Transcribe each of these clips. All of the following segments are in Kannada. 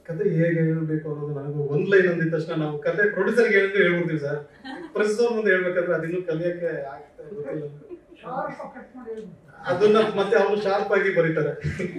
ಕತೆ ಹೇಗೆ ಹೇಳ್ಬೇಕು ಅನ್ನೋದು ನನಗೂ ಒಂದ್ ಲೈನ್ ಅಂದಿದ ತಕ್ಷಣ ನಾವು ಕತೆ ಪ್ರೊಡ್ಯೂಸರ್ಗೆ ಹೇಳಿದ್ರೆ ಹೇಳ್ಬಿಡ್ತೀವಿ ಸರ್ ಪ್ರೊಡ್ಯೂಸರ್ ಮುಂದೆ ಹೇಳ್ಬೇಕಂದ್ರೆ ಅದಿನ್ನೂ ಕಲಿಯಕ್ಕೆ ಆಗ್ತಾ ಗೊತ್ತಿಲ್ಲ ಅದನ್ನ ಮತ್ತೆ ಅವರು ಶಾರ್ಪ್ ಆಗಿ ಬರೀತಾರೆ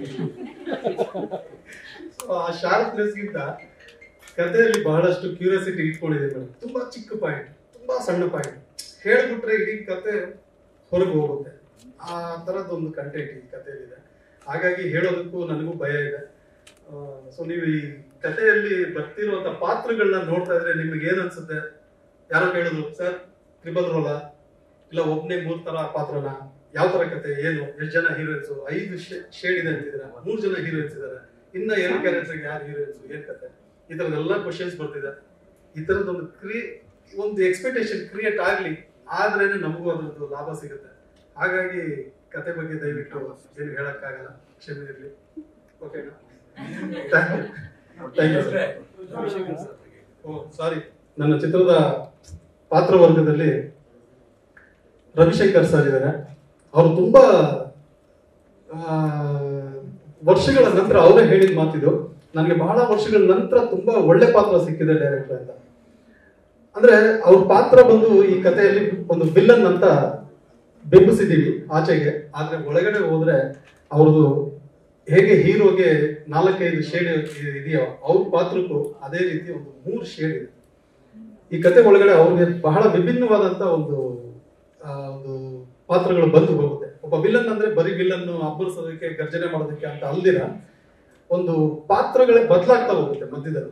So, ಆ ಶಾರ್ಪ್ನೆಸ್ ಗಿಂತ ಕಥೆಯಲ್ಲಿ ಬಹಳಷ್ಟು ಕ್ಯೂರಿಯಾಸಿಟಿ ಇಟ್ಕೊಂಡಿದೆ ಮೇಡಮ್ ತುಂಬಾ ಚಿಕ್ಕ ಪಾಯಿಂಟ್ ತುಂಬಾ ಸಣ್ಣ ಪಾಯಿಂಟ್ ಹೇಳ್ಬಿಟ್ರೆ ಇಡೀ ಕತೆ ಹೊರಗೆ ಹೋಗುತ್ತೆ ಆ ತರದೊಂದು ಕಂಟೆಂಟ್ ಈ ಕಥೆಯಲ್ಲಿದೆ ಹಾಗಾಗಿ ಹೇಳೋದಕ್ಕೂ ನನಗೂ ಭಯ ಇದೆ ಸೊ ನೀವು ಈ ಕಥೆಯಲ್ಲಿ ಬರ್ತಿರುವಂತ ಪಾತ್ರಗಳನ್ನ ನೋಡ್ತಾ ಇದ್ರೆ ನಿಮ್ಗೆ ಏನ್ ಅನ್ಸುತ್ತೆ ಯಾರೋ ಕೇಳಿದ್ರು ಸರ್ ತ್ರಿಬಲ್ ರೋಲ ಇಲ್ಲ ಒಬ್ನೇ ಮೂರ್ ತರ ಪಾತ್ರನ ಯಾವ ತರ ಕತೆ ಏನು ಎಷ್ಟು ಜನ ಹೀರೋಯಿನ್ಸ್ ಐದು ಶೇಡ್ ಇದೆ ಅಂತಿದ್ದೀರಾ ಮೂರ್ ಜನ ಹೀರೋಯಿನ್ಸ್ ಇದಾರೆ ಇನ್ನ ಎರಡು ಕ್ಯಾರೆಕ್ಟರ್ಗೆ ಯಾರು ಹೀರೋಯಿನ್ಸ್ ಏನ್ ಕತೆ ಈ ತರದೆಲ್ಲ ಕ್ವಶನ್ಸ್ ಬರ್ತಿದೆ ಈ ತರದೊಂದು ಕ್ರಿಯೇ ಒಂದು ಎಕ್ಸ್ಪೆಕ್ಟೇಷನ್ ಕ್ರಿಯೇಟ್ ಆಗ್ಲಿ ಆದ್ರೇನೆ ನಮಗೂ ಅದ್ರದ್ದು ಲಾಭ ಸಿಗುತ್ತೆ ಹಾಗಾಗಿ ಕತೆ ಬಗ್ಗೆ ದಯವಿಟ್ಟು ಏನು ಹೇಳಕ್ಕಾಗಲ್ಲ ಕ್ಷಮೆ ಇರ್ಲಿ ಓಕೆನಾ ಥ್ಯಾಂಕ್ ಯು ಓ ಸಾರಿ ನನ್ನ ಚಿತ್ರದ ಪಾತ್ರ ವರ್ಗದಲ್ಲಿ ರವಿಶಂಕರ್ ಸರ್ ಇದ್ದಾರೆ ಅವರು ತುಂಬಾ ಆ, ವರ್ಷಗಳ ನಂತರ ಅವರೇ ಹೇಳಿದ ಮಾತಿದು ನನಗೆ ಬಹಳ ವರ್ಷಗಳ ನಂತರ ತುಂಬಾ ಒಳ್ಳೆ ಪಾತ್ರ ಸಿಕ್ಕಿದೆ ಡೈರೆಕ್ಟರ್ ಅಂತ ಅಂದ್ರೆ ಅವ್ರ ಪಾತ್ರ ಬಂದು ಈ ಕಥೆಯಲ್ಲಿ ಒಂದು ವಿಲ್ಲನ್ ಅಂತ ಬಿಂಬಿಸಿದೀವಿ ಆಚೆಗೆ ಆದ್ರೆ ಒಳಗಡೆ ಹೋದ್ರೆ ಅವ್ರದ್ದು ಹೇಗೆ ಹೀರೋಗೆ ನಾಲ್ಕೈದು ಶೇಡ್ ಇದೆಯೋ ಅವ್ರ ಪಾತ್ರಕ್ಕೂ ಅದೇ ರೀತಿ ಒಂದು ಮೂರು ಶೇಡ್ ಇದೆ ಈ ಕತೆ ಒಳಗಡೆ ಅವ್ರಿಗೆ ಬಹಳ ವಿಭಿನ್ನವಾದಂತ ಒಂದು ಆ, ಒಂದು ಪಾತ್ರಗಳು ಬಂದು ಹೋಗುತ್ತೆ ಒಬ್ಬ ವಿಲನ್ ಅಂದ್ರೆ ಬರೀ ವಿಲನ್ ಅಬ್ಬರಿಸೋದಕ್ಕೆ ಗರ್ಜನೆ ಮಾಡೋದಕ್ಕೆ ಅಂತ ಅಲ್ದಿರ ಒಂದು ಪಾತ್ರಗಳೇ ಬದಲಾಗ್ತಾ ಹೋಗುತ್ತೆ ಮಧ್ಯದಲ್ಲಿ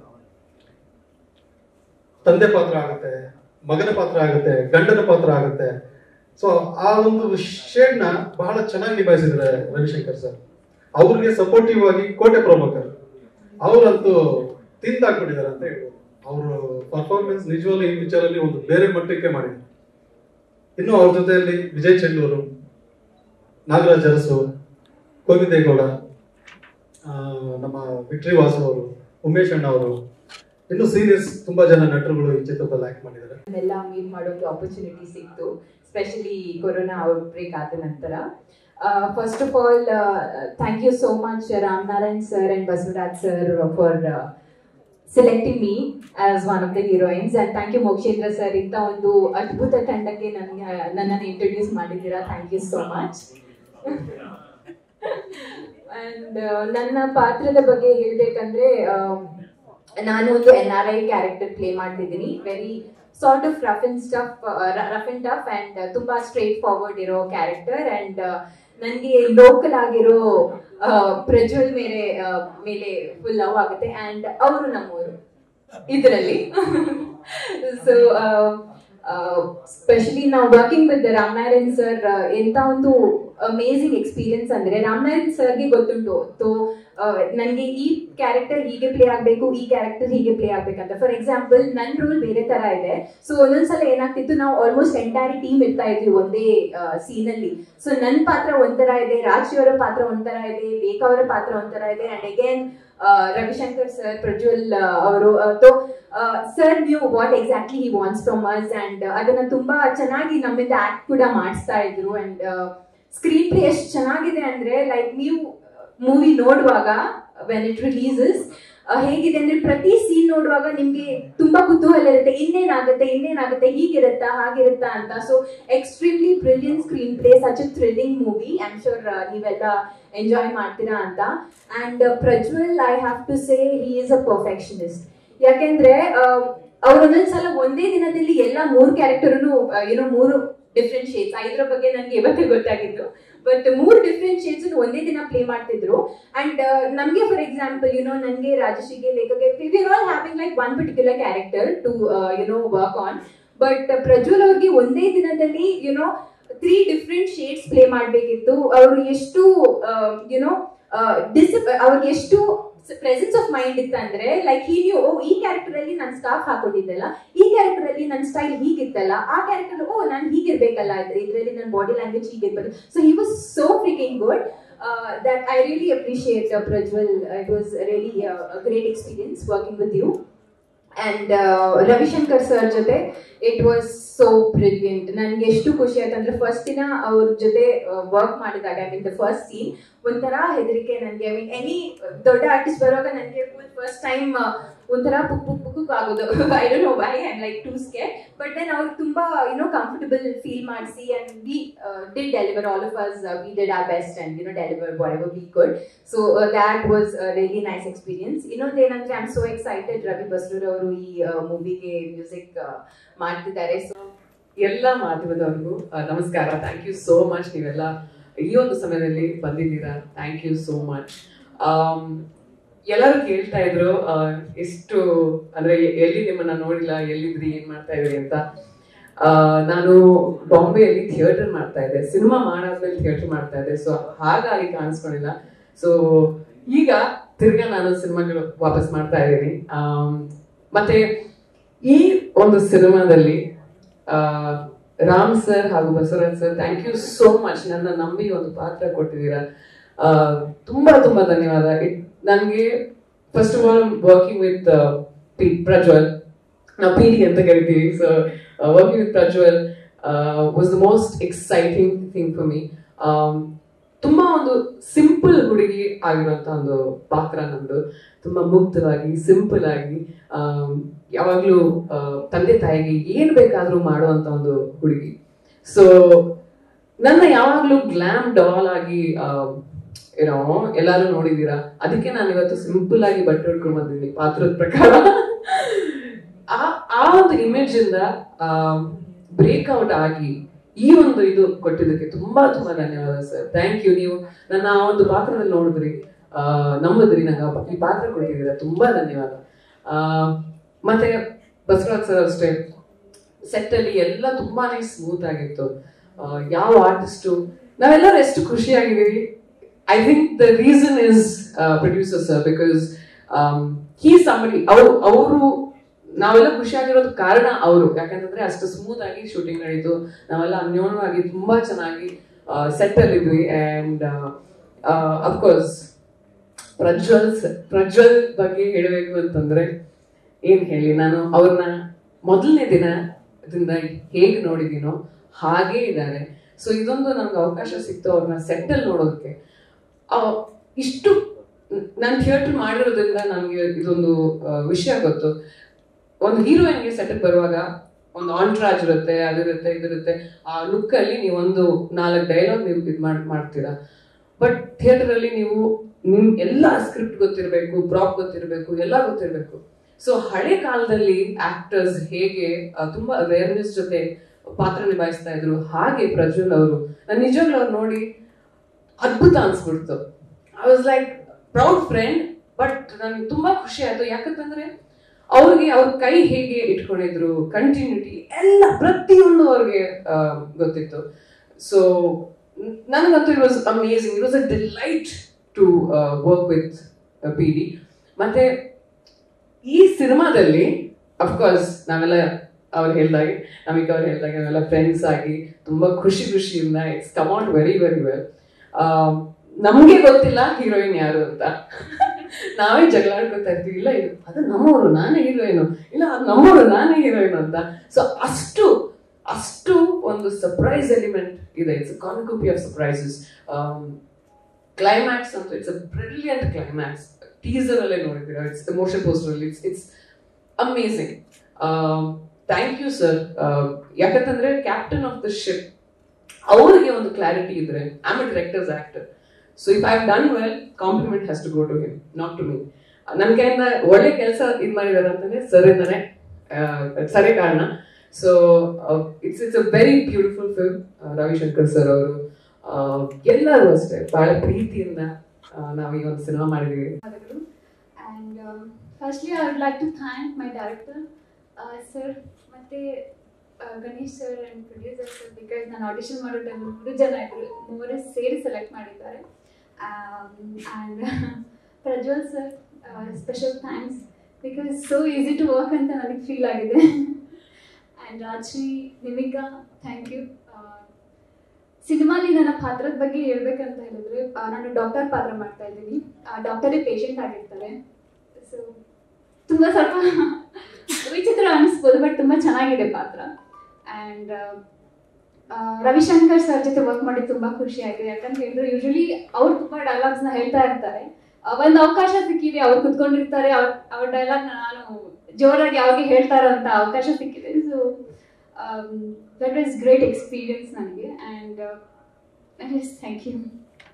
ತಂದೆ ಪಾತ್ರ ಆಗುತ್ತೆ ಮಗನ ಪಾತ್ರ ಆಗುತ್ತೆ ಗಂಡನ ಪಾತ್ರ ಆಗುತ್ತೆ ಸೊ ಆ ಒಂದು ಶೇಡ್ ನ ಬಹಳ ಚೆನ್ನಾಗಿ ನಿಭಾಯಿಸಿದ್ದಾರೆ ರವಿಶಂಕರ್ ಸರ್ ಅವ್ರಿಗೆ ಸಪೋರ್ಟಿವ್ ಆಗಿ ಕೋಟೆ ಪ್ರಭಾಕರ್ ಅವರಂತೂ ತಿಂದಾಕ್ಬಿಟ್ಟಿದ್ದಾರೆ ಅಂತ ಹೇಳ್ಬೋದು ಅವರು ಪರ್ಫಾರ್ಮೆನ್ಸ್ ನಿಜವಾಗ್ಲೂ ಈ ವಿಚಾರಲ್ಲಿ ಒಂದು ಬೇರೆ ಮಟ್ಟಕ್ಕೆ ಮಾಡಿದ್ದಾರೆ ಇನ್ನು ಅವ್ರ ಜೊತೆಯಲ್ಲಿ ವಿಜಯ್ ಚೆಂಡೂರು ನಾಗರಾಜ್ ಅರಸು ಕೋವಿಂದೇಗೌಡ ಆ, ನಮ್ಮ ವಿಕ್ಟ್ರಿ ವಾಸು ಅವರು ಉಮೇಶ್ ಅಣ್ಣ ಅವರು ಇನ್ನು ಸೀನಿಯರ್ಸ್ ತುಂಬಾ ಜನ ನಟರುಗಳು ಈ ಚಿತ್ರದಲ್ಲಿ ಆಕ್ಟ್ ಮಾಡಿದ್ದಾರೆ ಎಲ್ಲ ಮೀಟ್ ಮಾಡೋಕೆ ಆಪರ್ಚುನಿಟಿ ಸಿಕ್ತು ಸ್ಪೆಷಲಿ ಕೊರೋನಾ ಔಟ್ಬ್ರೇಕ್ ಆದ ನಂತರ first of all thank you so much Ramanarayan sir and Basavaraj sir for selecting me as one of the heroines and thank you Mokshendra sir ಇಂಥ ಒಂದು ಅದ್ಭುತ ತಂಡಕ್ಕೆ ನನಗೆ ನನ್ನನ್ನು ಇಂಟ್ರೊಡ್ಯೂಸ್ ಮಾಡಿದ್ದೀರಾ thank you so much and ನನ್ನ ಪಾತ್ರದ ಬಗ್ಗೆ ಹೇಳ್ಬೇಕಂದ್ರೆ ಆಮ್, ನಾನು ಒಂದು N R I character play ಮಾಡ್ತಿದ್ದೀನಿ very sort of rough and stuff rough and tough and ತುಂಬಾ ಸ್ಟ್ರೇಟ್ ಫಾರ್ವರ್ಡ್ ಇರೋ ಕ್ಯಾರೆಕ್ಟರ್ ಅಂಡ್ ನನಗೆ ಲೋಕಲ್ ಆಗಿರೋ ಆ, ಪ್ರಜ್ವಲ್ ಮೇಲೆ ಆ, ಮೇಲೆ ಫುಲ್ ಲವ್ ಆಗುತ್ತೆ ಅಂಡ್ ಅವರು ನಮ್ಮವರು ಇದರಲ್ಲಿ ಸೊ ಸ್ಪೆಷಲಿ ನಾವು ವರ್ಕಿಂಗ್ ವಿತ್ ರಾಮನಾರಾಯಣ್ ಸರ್ ಎಂತ ಒಂದು ಅಮೇಸಿಂಗ್ ಎಕ್ಸ್ಪೀರಿಯನ್ಸ್ ಅಂದ್ರೆ ರಾಮನಾರಾಯಣ್ ಸರ್ಗೆ ಗೊತ್ತುಂಟು ಸೊ ನನಗೆ ಈ ಕ್ಯಾರೆಕ್ಟರ್ ಹೀಗೆ ಪ್ಲೇ ಆಗ್ಬೇಕು ಈ ಕ್ಯಾರೆಕ್ಟರ್ ಹೀಗೆ ಪ್ಲೇ ಆಗ್ಬೇಕಂತ ಫಾರ್ ಎಕ್ಸಾಂಪಲ್ ನನ್ನ ರೋಲ್ ಬೇರೆ ತರ ಇದೆ ಸೊ ಒಂದೊಂದ್ಸಲ ಏನಾಗ್ತಿತ್ತು ನಾವು ಆಲ್ಮೋಸ್ಟ್ ಎಂಟೈರ್ ಟೀಮ್ ಇರ್ತಾ ಇದ್ವಿ ಒಂದೇ ಸೀನ್ ಅಲ್ಲಿ ಸೊ ನನ್ನ ಪಾತ್ರ ಒಂಥರ ಇದೆ ರಾಜಿ ಅವರ ಪಾತ್ರ ಒಂಥರ ಇದೆ ಲೇಖಾ ಅವರ ಪಾತ್ರ ಒಂಥರ ಇದೆ and again Ravishankar sir Prajwal ಅವರು sir knew what exactly he wants from us and ಅದನ್ನ ತುಂಬಾ ಚೆನ್ನಾಗಿ ನಮ್ಮಿಂದ ಆಕ್ಟ್ ಕೂಡ ಮಾಡಿಸ್ತಾ ಇದ್ರು ಅಂಡ್ ಸ್ಕ್ರೀನ್ ಪ್ಲೇ ಎಷ್ಟು ಚೆನ್ನಾಗಿದೆ ಅಂದ್ರೆ ಲೈಕ್ ನೀವು ಮೂವಿ ನೋಡುವಾಗ ವೆನ್ ಇಟ್ ರಿಲೀಸಸ್ ಹೇಗಿದೆ ಅಂದ್ರೆ ಪ್ರತಿ ಸೀನ್ ನೋಡುವಾಗ ನಿಮ್ಗೆ ತುಂಬಾ ಕುತೂಹಲ ಇರುತ್ತೆ ಇನ್ನೇನಾಗುತ್ತೆ ಇನ್ನೇನಾಗುತ್ತೆ ಹೀಗಿರುತ್ತಾ ಹಾಗಿರುತ್ತಾ ಅಂತ so extremely brilliant screenplay such a thrilling movie I am sure ನೀವೆಲ್ಲ ಎಂಜಾಯ್ ಮಾಡ್ತೀರಾ ಅಂತ and Prajwal I have to say he is a perfectionist ಯಾಕೆಂದ್ರೆ ಅವ್ರು ಒಂದೊಂದ್ಸಲ ಒಂದೇ ದಿನದಲ್ಲಿ ಎಲ್ಲ ಮೂರು ಕ್ಯಾರೆಕ್ಟರ್ನು ಏನೋ ಮೂರು ಡಿಫ್ರೆಂಟ್ ಶೇಡ್ಸ್ ಐದರ ಬಗ್ಗೆ ನನಗೆ ಇವತ್ತೇ ಗೊತ್ತಾಗಿತ್ತು ಬಟ್ ಮೂರು ಡಿಫ್ರೆಂಟ್ ಶೇಡ್ಸ್ ಒಂದೇ ದಿನ ಪ್ಲೇ ಮಾಡ್ತಿದ್ರು ಅಂಡ್ ನಮ್ಗೆ ಫಾರ್ ಎಕ್ಸಾಂಪಲ್ ಯುನೋ ನನಗೆ ರಾಜಶ್ರೀಗೆ ಲೇಖಗೆ we are all having like one particular character to you know work on but Prajwal ಅವ್ರಿಗೆ ಒಂದೇ ದಿನದಲ್ಲಿ you know three different shades play ಮಾಡಬೇಕಿತ್ತು ಅವರು ಎಷ್ಟು ಯುನೋ ಡಿಸಿಪ್ ಅವ್ರಿಗೆ ಎಷ್ಟು ಪ್ರೆಸೆನ್ಸ್ ಆಫ್ ಮೈಂಡ್ ಇತ್ತಂದ್ರೆ ಲೈಕ್ ಹಿ ನ್ಯೂ ಓ ಈ ಕ್ಯಾರೆಕ್ಟರ್ ಅಲ್ಲಿ ನಾನು ಸ್ಕಾರ್ಫ್ ಹಾಕೊಂಡಿದ್ದಲ್ಲ ಈ ಕ್ಯಾರೆಕ್ಟರ್ ಅಲ್ಲಿ ನನ್ನ ಸ್ಟೈಲ್ ಹೀಗಿತ್ತಲ್ಲ ಆ ಕ್ಯಾರೆಕ್ಟರ್ ಓ ನಾನು ಹೀಗಿರ್ಬೇಕಲ್ಲ ಇದರಲ್ಲಿ ನನ್ನ ಬಾಡಿ ಲ್ಯಾಂಗ್ವೇಜ್ ಹೀಗಿರ್ಬೇಕು so he was so freaking good that I really appreciate Prajwal it was really great experience working with you and Ravishankar sir ಜೊತೆ ಇಟ್ ವಾಸ್ ಸೋ ಬ್ರಿಲಿಯಂಟ್ ನನ್ಗೆ ಎಷ್ಟು ಖುಷಿ ಆಯ್ತು ಅಂದ್ರೆ ಫಸ್ಟ್ ದಿನ ಅವ್ರ ಜೊತೆ ವರ್ಕ್ ಮಾಡಿದಾಗ I mean the first scene ಒಂಥರ ಹೆದರಿಕೆ ನನಗೆ ಐ ಮೀನ್ ಎನಿ ದೊಡ್ಡ ಆರ್ಟಿಸ್ಟ್ ಬರುವಾಗ ನನಗೆ ಫಸ್ಟ್ ಟೈಮ್ ಒಂಥರ ಪುಕ್ ಪುಕ್ ಪುಕ್ ಆಗೋದು I don't know why I like to scare but then ಅವ್ರು ತುಂಬಾ ಯುನೋ ಕಂಫರ್ಟಬಲ್ ಫೀಲ್ ಮಾಡಿಸಿ and we did deliver all of us we did our best and you know deliver whatever we good so that was really nice experience ಇನ್ನೊಂದು ಏನಂದ್ರೆ I am so excited Ravi Basrur ಅವರು ಈ ಮೂವಿಗೆ ಮ್ಯೂಸಿಕ್ ಮಾಡ್ತಿದ್ದಾರೆ ಸೊ ಎಲ್ಲ ಮಾಧ್ಯಮದವ್ರಿಗೂ ಆ, ನಮಸ್ಕಾರ ಥ್ಯಾಂಕ್ ಯು ಸೋ ಮಚ್ ನೀವೆಲ್ಲ ಈ ಒಂದು ಸಮಯದಲ್ಲಿ ಬಂದಿದ್ದೀರಾ ಥ್ಯಾಂಕ್ ಯು ಸೋ ಮಚ್ ಎಲ್ಲರೂ ಕೇಳ್ತಾ ಇದ್ರು ಆ, ಎಷ್ಟು ಅಂದ್ರೆ ಎಲ್ಲಿ ನಿಮ್ಮನ್ನ ನೋಡಿಲ್ಲ ಎಲ್ಲಿದ್ರಿ ಏನ್ ಮಾಡ್ತಾ ಇದ್ರಿ ಅಂತ ಆ, ನಾನು ಬಾಂಬೆಯಲ್ಲಿ ಥಿಯೇಟರ್ ಮಾಡ್ತಾ ಇದ್ದೆ ಸಿನಿಮಾ ಮಾಡಾದ್ಮೇಲೆ ಥಿಯೇಟರ್ ಮಾಡ್ತಾ ಇದ್ದೆ ಸೊ ಹಾಗಾಗಿ ಕಾಣಿಸ್ಕೊಂಡಿಲ್ಲ ಸೊ ಈಗ ತಿರ್ಗಾ ನಾನು ಸಿನಿಮಾಗಳು ವಾಪಸ್ ಮಾಡ್ತಾ ಇದ್ದೀನಿ ಆಮ್, ಮತ್ತೆ ಈ ಒಂದು ಸಿನಿಮಾದಲ್ಲಿ ಆ, ರಾಮ್ ಸರ್ ಹಾಗೂ Basavaraj sir thank you so much ನನ್ನ ನಂಬಿ ಒಂದು ಪಾತ್ರ ಕೊಟ್ಟಿದ್ದೀರಾ ಆ, ತುಂಬಾ ತುಂಬಾ ಧನ್ಯವಾದ ಇಟ್ ನನಗೆ first of all working with Prajwal ನಾವು ಪಿ ಡಿ ಅಂತ ಕರಿತೀವಿ so working with Prajwal was the most exciting thing for me ತುಂಬಾ ಒಂದು ಸಿಂಪಲ್ ಹುಡುಗಿ ಆಗಿರುವಂತ ಒಂದು ಪಾತ್ರ ನಂದು ತುಂಬಾ ಮುಕ್ತವಾಗಿ ಸಿಂಪಲ್ ಆಗಿ ಆಮ್, ಯಾವಾಗ್ಲೂ ಆ, ತಂದೆ ತಾಯಿಗೆ ಏನ್ ಬೇಕಾದ್ರೂ ಮಾಡುವಂತ ಒಂದು ಹುಡುಗಿ ಸೊ ನನ್ನ ಯಾವಾಗ್ಲೂ ಗ್ಲಾಮ್ ಡಾಲ್ ಆಗಿ ಏನೋ ಎಲ್ಲಾರು ನೋಡಿದೀರಾ ಅದಕ್ಕೆ ನಾನು ಇವತ್ತು ಸಿಂಪಲ್ ಆಗಿ ಬಟ್ಟೆ ಉಟ್ಕೊಂಡ್ ಬಂದಿದ್ದೀನಿ ಪಾತ್ರದ ಪ್ರಕಾರ ಆ ಆ ಒಂದು ಇಮೇಜ್ ಇಂದ ಬ್ರೇಕ್ಔಟ್ ಆಗಿ ಈ ಒಂದು ಇದು ಕೊಟ್ಟಿದ್ದಕ್ಕೆ ತುಂಬಾ ತುಂಬಾ ಧನ್ಯವಾದ ಸರ್ ಥ್ಯಾಂಕ್ ಯು ನೀವು ನನ್ನ ಆ ಒಂದು ಪಾತ್ರದಲ್ಲಿ ನೋಡಿದ್ರಿ ಆ, ನಂಬಿದ್ರಿ ನಂಗೆ ಆ ಈ ಪಾತ್ರ ಕೊಟ್ಟಿದ್ದೀರಾ ತುಂಬಾ ಧನ್ಯವಾದ ಆ, ಮತ್ತೆ ಬಸವರಾಜ್ ಸರ್ ಅಷ್ಟೇ ಸೆಟ್ ಅಲ್ಲಿ ಎಲ್ಲ ತುಂಬಾನೇ ಸ್ಮೂತ್ ಆಗಿತ್ತು ಆ, ಯಾವ ಆರ್ಟಿಸ್ಟು ನಾವೆಲ್ಲರೂ ಎಷ್ಟು ಖುಷಿಯಾಗಿದ್ದೀವಿ I think the reason is producer sir because he somebody ಅವರು ಅವರು ನಾವೆಲ್ಲ ಖುಷಿಯಾಗಿರೋದು ಕಾರಣ ಅವರು ಯಾಕಂತಂದ್ರೆ ಅಷ್ಟು ಸ್ಮೂತ್ ಆಗಿ ಶೂಟಿಂಗ್ ನಡೀತು ನಾವೆಲ್ಲ ಅನ್ಯೋನ್ಯವಾಗಿ ತುಂಬಾ ಚೆನ್ನಾಗಿ ಸೆಟ್ ಅಲ್ಲಿ ಇದ್ವಿ ಅಂಡ್ ಅಫ್ಕೋರ್ಸ್ ಪ್ರಜ್ವಲ್ ಸ- ಪ್ರಜ್ವಲ್ ಬಗ್ಗೆ ಹೇಳಬೇಕು ಅಂತಂದ್ರೆ ಏನ್ ಹೇಳಿ ನಾನು ಅವ್ರನ್ನ ಮೊದಲನೇ ದಿನದಿಂದ ಹೇಗೆ ನೋಡಿದೀನೋ ಹಾಗೇ ಇದ್ದಾರೆ ಸೊ ಇದೊಂದು ನನ್ಗೆ ಅವಕಾಶ ಸಿಕ್ತು ಅವ್ರನ್ನ ಸೆಟ್ಟಲ್ಲಿ ನೋಡೋದಕ್ಕೆ ಆ, ಇಷ್ಟು ನಾನು ಥಿಯೇಟರ್ ಮಾಡಿರೋದ್ರಿಂದ ನನಗೆ ಇದೊಂದು ಆ, ವಿಷಯ ಗೊತ್ತು ಒಂದು ಹೀರೋಯಿನ್ಗೆ ಸೆಟಪ್ ಬರುವಾಗ ಒಂದು ಆಂಟ್ರಾಜ್ ಇರುತ್ತೆ ಅದಿರುತ್ತೆ ಇದಿರುತ್ತೆ ಆ ಲುಕ್ ಅಲ್ಲಿ ನೀವು ಒಂದು ನಾಲ್ಕು ಡೈಲಾಗ್ ನೀವು ಇದು ಮಾಡಿ ಮಾಡ್ತೀರಾ ಬಟ್ ಥಿಯೇಟರ್ ಅಲ್ಲಿ ನೀವು ನಿಮ್ ಎಲ್ಲ ಸ್ಕ್ರಿಪ್ಟ್ ಗೊತ್ತಿರಬೇಕು ಪ್ರಾಪ್ ಗೊತ್ತಿರಬೇಕು ಎಲ್ಲ ಗೊತ್ತಿರಬೇಕು ಸೊ ಹಳೆ ಕಾಲದಲ್ಲಿ ಆಕ್ಟರ್ಸ್ ಹೇಗೆ ಆ, ತುಂಬಾ ಅವೇರ್ನೆಸ್ ಜೊತೆ ಪಾತ್ರ ನಿಭಾಯಿಸ್ತಾ ಇದ್ರು ಹಾಗೆ ಪ್ರಜ್ವಲ್ ಅವರು ನಾನು ನಿಜವಾಗ್ಲೂ ಅವ್ರು ನೋಡಿ ಅದ್ಭುತ ಅನ್ಸ್ಬಿಡ್ತು I was like proud friend but ನನಗೆ ತುಂಬಾ ಖುಷಿ ಆಯ್ತು ಯಾಕಂತಂದ್ರೆ ಅವ್ರಿಗೆ ಅವ್ರ ಕೈ ಹೇಗೆ ಇಟ್ಕೊಂಡಿದ್ರು ಕಂಟಿನ್ಯೂಟಿ ಎಲ್ಲ ಪ್ರತಿಯೊಂದು ಅವ್ರಿಗೆ ಆ, ಗೊತ್ತಿತ್ತು ಸೊ ನನಗಂತೂ it was amazing it was a delight to work with P D ಮತ್ತೆ ಈ ಸಿನಿಮಾದಲ್ಲಿ ಅಫ್ಕೋರ್ಸ್ ನಾವೆಲ್ಲ ಅವ್ರು ಹೇಳ್ದಾಗೆ ನಮಗೆ ಅವ್ರು ಹೇಳ್ದಾಗೆ ನಾವೆಲ್ಲ ಫ್ರೆಂಡ್ಸ್ ಆಗಿ ತುಂಬಾ ಖುಷಿ ಖುಷಿಯಿಂದ it's come out very very well ನಮ್ಗೆ ಗೊತ್ತಿಲ್ಲ ಹೀರೋಯಿನ್ ಯಾರು ಅಂತ ನಾವೇ ಜಗಳ ಆಡ್ಕೊತಾ ಇರ್ತೀವಿ ಇಲ್ಲ ಇದು ಅದು ನಮ್ಮವರು ನಾನೇ ಹೀರೋಯಿನು ಇಲ್ಲ ಅದು ನಮ್ಮವರು ನಾನೇ ಹೀರೋಯಿನ್ ಅಂತ ಸೊ ಅಷ್ಟು ಅಷ್ಟು ಒಂದು ಸರ್ಪ್ರೈಸ್ ಎಲಿಮೆಂಟ್ ಇದೆ ಇಟ್ಸ್ ಕಾನ್ಕುಪಿ ಆಫ್ ಸರ್ಪ್ರೈಸಸ್ ಕ್ಲೈಮ್ಯಾಕ್ಸ್ ಅಂತ it's a brilliant climax teaser ಅಲ್ಲೇ ನೋಡಿದ್ದೀರಾ ಇಟ್ಸ್ ಮೋಷನ್ ಪೋಸ್ಟರ್ ಅಲ್ಲಿ it's it's amazing thank you sir ಯಾಕಂತಂದ್ರೆ ಕ್ಯಾಪ್ಟನ್ ಆಫ್ ದ ಶಿಪ್ ಅವ್ರಿಗೆ ಒಂದು ಕ್ಲಾರಿಟಿ ಇದ್ರೆ I am director's actor so if I done well compliment has to go to him not to me ನನ್ನ ಕೈಯಿಂದ ಒಳ್ಳೆ ಕೆಲಸ ಇದು ಮಾಡಿದಾರೆ ಅಂತಂದ್ರೆ ಸರ್ ಇಂದಾನೆ ಸರಿ ಕಾರಣ so it's it's a very beautiful film Ravishankar sir ಅವರು ಎಲ್ಲರೂ ಅಷ್ಟೇ ಬಹಳ ಪ್ರೀತಿಯಿಂದ ಆ, ನಾವು ಈ ಒಂದು ಸಿನಿಮಾ ಮಾಡಿದೀವಿ ಧನ್ಯವಾದಗಳು and firstly I would like to thank my director sir ಮತ್ತು Ganesh sir and producer sir because ನಾನು ಆಡಿಷನ್ ಮಾಡೋ ಟೈಮ್ ಮೂರು ಜನ ಇದ್ದರು ಮೂವರೇ ಸೇರಿ ಸೆಲೆಕ್ಟ್ ಮಾಡಿದ್ದಾರೆ and Prajwal sir special thanks because so easy to work ಅಂತ ನನಗೆ ಫೀಲ್ ಆಗಿದೆ and Rajshree Nimika thank you ಸಿನಿಮಾಲಿ ನನ್ನ ಪಾತ್ರದ ಬಗ್ಗೆ ಹೇಳ್ಬೇಕಂತ ಹೇಳಿದ್ರೆ ಆ, ನಾನು ಡಾಕ್ಟರ್ ಪಾತ್ರ ಮಾಡ್ತಾ ಇದ್ದೀನಿ ಡಾಕ್ಟರೇ ಪೇಷಂಟ್ ಆಗಿರ್ತಾರೆ ಸೊ ತುಂಬ ಸ್ವಲ್ಪ ವಿಚಿತ್ರ ಅನಿಸ್ಬೋದು ಬಟ್ ತುಂಬಾ ಚೆನ್ನಾಗಿದೆ ಪಾತ್ರ ಆ್ಯಂಡ್ ರವಿಶಂಕರ್ ಸರ್ ಜೊತೆ ವರ್ಕ್ ಮಾಡಿ ತುಂಬಾ ಖುಷಿ ಆಗಿದೆ ಯಾಕಂತ ಹೇಳಿದ್ರೆ ಯೂಶಲಿ ಅವ್ರು ತುಂಬಾ ಡೈಲಾಗ್ಸ್ ನ ಹೇಳ್ತಾ ಇರ್ತಾರೆ ಆ, ಒಂದು ಅವಕಾಶ ಸಿಕ್ಕಿದೆ ಅವ್ರು ಕುತ್ಕೊಂಡಿರ್ತಾರೆ ಅವ್ರ ಅವ್ರ ಡೈಲಾಗ್ ನಾನು ಜೋರಾಗಿ ಅವ್ರಿಗೆ ಹೇಳ್ತಾ ಇರೋಂಥ ಅವಕಾಶ ಸಿಕ್ಕಿದೆ so that is great experience ನನಗೆ ಆ್ಯಂಡ್ ಥ್ಯಾಂಕ್ ಯು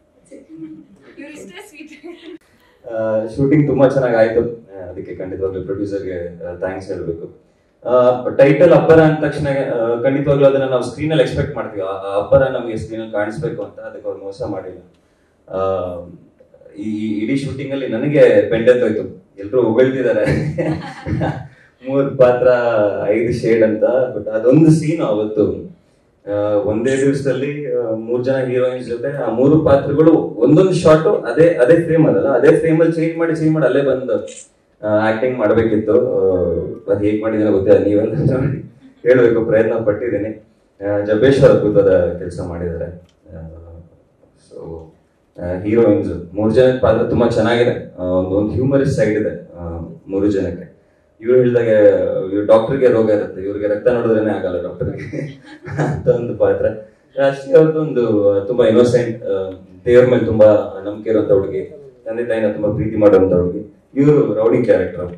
ಇಷ್ಟೇ ಸ್ವೀಟ್ ಶೂಟಿಂಗ್ ತುಂಬಾ ಚೆನ್ನಾಗಿ ಆಯ್ತು ಆ, ಅದಕ್ಕೆ ಖಂಡಿತವಾಗ್ಲೂ ಪ್ರೊಡ್ಯೂಸರ್ಗೆ ಥ್ಯಾಂಕ್ಸ್ ಹೇಳಬೇಕು ಟೈಟಲ್ ಅಬ್ಬರ ಅಂದ ತಕ್ಷಣ ಆ, ಖಂಡಿತವಾಗ್ಲೂ ಅದನ್ನ ನಾವು ಸ್ಕ್ರೀನ್ ಅಲ್ಲಿ ಎಕ್ಸ್ಪೆಕ್ಟ್ ಮಾಡ್ತೀವಿ ಆ ಆ ಅಬ್ಬರ ನಮಗೆ ಸ್ಕ್ರೀನ್ ಅಲ್ಲಿ ಕಾಣಿಸ್ಬೇಕು ಅಂತ ಅದಕ್ಕೆ ಅವ್ರು ಮೋಸ ಮಾಡಿಲ್ಲ ಆ, ಈ ಇಡೀ ಶೂಟಿಂಗ್ ಅಲ್ಲಿ ನನಗೆ ಬೆಂಡೆತ್ತೋಯ್ತು ಎಲ್ರು ಹೊಗಳ್ತಿದ್ದಾರೆ ಮೂರ್ ಪಾತ್ರ ಐದು ಶೇಡ್ ಅಂತ ಬಟ್ ಅದೊಂದು ಸೀನ್ ಅವತ್ತು ಆ, ಒಂದೇ ದಿವಸದಲ್ಲಿ ಮೂರ್ ಜನ ಹೀರೋಯಿನ್ಸ್ ಜೊತೆ ಆ ಮೂರು ಪಾತ್ರಗಳು ಒಂದೊಂದು ಶಾಟ್ ಅದೇ ಅದೇ ಫ್ರೇಮ್ ಅದಲ್ಲ ಅದೇ ಫ್ರೇಮ್ ಅಲ್ಲಿ ಚೇಂಜ್ ಮಾಡಿ ಚೇಂಜ್ ಮಾಡಿ ಅಲ್ಲೇ ಬಂದು ಆಕ್ಟಿಂಗ್ ಮಾಡ್ಬೇಕಿತ್ತು ಅದು ಹೇಗ್ ಮಾಡಿದ್ರೆ ಗೊತ್ತಿಲ್ಲ ನೀವೆಲ್ಲ ನೋಡಿ ಹೇಳ್ಬೇಕು ಪ್ರಯತ್ನ ಪಟ್ಟಿದ್ದೀನಿ ಆ, ಜಬ್ಬೇಶ್ವರ್ ಅದ್ಭುತವಾದ ಕೆಲಸ ಮಾಡಿದ್ದಾರೆ ಸೊ ಹೀರೋಯಿನ್ಸ್ ಮೂರು ಜನ ಪಾತ್ರ ತುಂಬಾ ಚೆನ್ನಾಗಿದೆ ಆ, ಒಂದು ಒಂದು ಹ್ಯೂಮರಿಸ್ ಸೈಡ್ ಇದೆ ಆ, ಮೂರು ಜನಕ್ಕೆ ಇವ್ರು ಹೇಳಿದಾಗೆ ಇವ್ರು ಡಾಕ್ಟರ್ಗೆ ರೋಗ ಇರುತ್ತೆ ಇವ್ರಿಗೆ ರಕ್ತ ನೋಡಿದ್ರೇನೆ ಆಗಲ್ಲ ಡಾಕ್ಟರ್ಗೆ ಅಂತ ಒಂದು ಪಾತ್ರ ಅಷ್ಟೇ ಅವ್ರದ್ದು ಒಂದು ತುಂಬಾ ಇನ್ನೋಸೆಂಟ್ ದೇವ್ರ ಮೇಲೆ ತುಂಬಾ ನಂಬಿಕೆ ಇರುವಂತ ಹುಡುಗಿ ತಂದೆ ತಾಯಿನ ತುಂಬಾ ಪ್ರೀತಿ ಮಾಡುವಂತ ಹುಡುಗಿ ಇವರು ರೌಡಿ ಕ್ಯಾರೆಕ್ಟರ್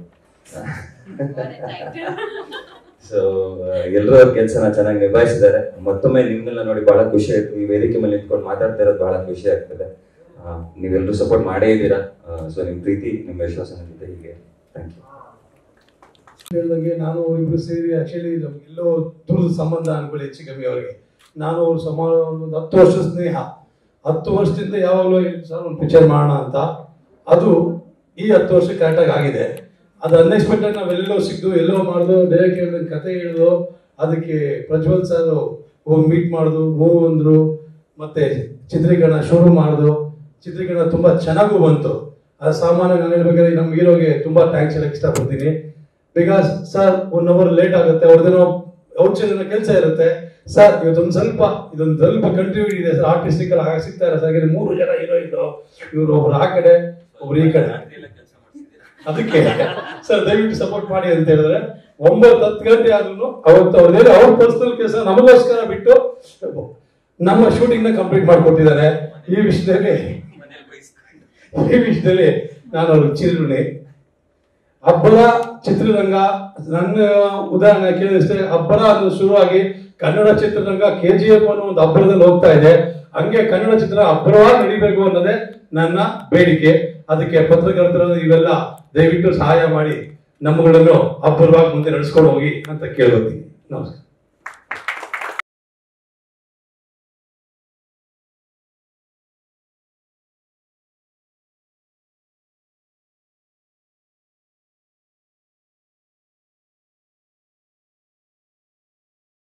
ಸೊ ಎಲ್ಲರೂ ಅವ್ರ ಕೆಲಸನ ಚೆನ್ನಾಗಿ ನಿಭಾಯಿಸಿದ್ದಾರೆ ಮತ್ತೊಮ್ಮೆ ನಿಮ್ನೆಲ್ಲ ನೋಡಿ ಬಹಳ ಖುಷಿ ಆಯ್ತು ಈ ವೇದಿಕೆ ಮೇಲೆ ನಿಂತ್ಕೊಂಡು ಮಾತಾಡ್ತಾ ಇರೋದು ಬಹಳ ಖುಷಿ ಆಗ್ತದೆ ಆ, ನೀವೆಲ್ಲರೂ ಸಪೋರ್ಟ್ ಮಾಡೇ ಇದ್ದೀರಾ ಸೊ ನಿಮ್ ಪ್ರೀತಿ ನಿಮ್ಮ ವಿಶ್ವಾಸ ನನ್ನ ಜೊತೆ ಹೀಗೆ ಥ್ಯಾಂಕ್ ಯು ಹೇಳಿದಂಗೆ ನಾನು ಇಬ್ರು ಸೇರಿ ಆಕ್ಚುಲಿ ಎಲ್ಲೋ ದೂರದ ಸಂಬಂಧ ಅನ್ಕೊಳ್ಳಿ ಹೆಚ್ಚು ಕಮ್ಮಿ ಅವರಿಗೆ ನಾನು ಅವ್ರ ಸುಮಾರು ಒಂದು ಹತ್ತು ವರ್ಷ ಸ್ನೇಹ ಹತ್ತು ವರ್ಷದಿಂದ ಯಾವಾಗಲೂ ಸರ್ ಒಂದು ಪಿಕ್ಚರ್ ಮಾಡೋಣ ಅಂತ ಅದು ಈ ಹತ್ತು ವರ್ಷ ಕರೆಕ್ಟಾಗಿ ಆಗಿದೆ ಅದು ಅನ್ಎಕ್ಸ್ಪೆಕ್ಟೆಡ್ ನಾವೆಲ್ಲೋ ಸಿಕ್ತು ಎಲ್ಲೋ ಮಾಡ್ದು ಡೈರೆಕ್ಟ್ ಹೇಳಿದ ಕತೆ ಹೇಳಿದು ಅದಕ್ಕೆ ಪ್ರಜ್ವಲ್ ಸರ್ ಹೋಗಿ ಮೀಟ್ ಮಾಡುದು ಹೂ ಅಂದ್ರು ಮತ್ತೆ ಚಿತ್ರೀಕರಣ ಶುರು ಮಾಡುದು ಚಿತ್ರೀಕರಣ ತುಂಬಾ ಚೆನ್ನಾಗೂ ಬಂತು ಅದು ಸಾಮಾನ್ಯ ನಾನು ಹೇಳ್ಬೇಕಾದ್ರೆ ನಮ್ಮ ಹೀರೋಗೆ ತುಂಬಾ ಥ್ಯಾಂಕ್ಸ್ ಹೇಳಕ್ ಇಷ್ಟಪಡ್ತೀನಿ because sir one hour late ಆಗುತ್ತೆ ಅವ್ರದ್ದೇನೋ ಔಷಧಿನ ಕೆಲಸ ಇರುತ್ತೆ ಸರ್ ಇವತ್ತೊಂದು ಸ್ವಲ್ಪ ಇದೊಂದು ಸ್ವಲ್ಪ ಕಂಟ್ರಿಬ್ಯೂಟ್ ಇದೆ ಸರ್ ಆರ್ಟಿಸ್ಟಿಕಲ್ ಆಗ ಸಿಗ್ತಾ ಇಲ್ಲ ಸರ್ ಹಾಗೆ ಮೂರು ಜನ ಹೀರೋ ಇದ್ರು ಇವ್ರು ಒಬ್ರು ಆ ಕಡೆ ಒಬ್ರು ಈ ಕಡೆ ಅದಕ್ಕೆ ಸರ್ ದಯವಿಟ್ಟು ಸಪೋರ್ಟ್ ಮಾಡಿ ಅಂತ ಹೇಳಿದ್ರೆ ಒಂಬತ್ತು ಹತ್ತು ಗಂಟೆ ಆದ್ರೂ ಅವತ್ತು ಅವ್ರದ್ದೇನು ಅವ್ರ ಪರ್ಸನಲ್ ಕೆಲಸ ನಮಗೋಸ್ಕರ ಬಿಟ್ಟು ನಮ್ಮ ಶೂಟಿಂಗ್ ನ ಕಂಪ್ಲೀಟ್ ಮಾಡ್ಕೊಟ್ಟಿದ್ದಾರೆ ಈ ವಿಷಯದಲ್ಲಿ ಈ ವಿಷಯದಲ್ಲಿ ನಾನು ಅವ್ರಿಗೆ ಚಿರುಣಿ ಅಬ್ಬರ ಚಿತ್ರರಂಗ ನನ್ನ ಉದಾಹರಣೆ ಕೇಳಿದ್ರೆ ಅಬ್ಬರ ಅನ್ನೋದು ಶುರುವಾಗಿ ಕನ್ನಡ ಚಿತ್ರರಂಗ ಕೆ ಜಿ ಎಫ್ ಅನ್ನೋ ಒಂದು ಅಬ್ಬರದಲ್ಲಿ ಹೋಗ್ತಾ ಇದೆ ಹಂಗೆ ಕನ್ನಡ ಚಿತ್ರ ಅಬ್ಬರವಾಗಿ ನಡಿಬೇಕು ಅನ್ನೋದೇ ನನ್ನ ಬೇಡಿಕೆ ಅದಕ್ಕೆ ಪತ್ರಕರ್ತರು ಇವೆಲ್ಲ ದಯವಿಟ್ಟು ಸಹಾಯ ಮಾಡಿ ನಮ್ಮಗಳನ್ನು ಅಬ್ಬರವಾಗಿ ಮುಂದೆ ನಡೆಸ್ಕೊಂಡು ಹೋಗಿ ಅಂತ ಕೇಳ್ಕೊತೀನಿ ನಮಸ್ಕಾರ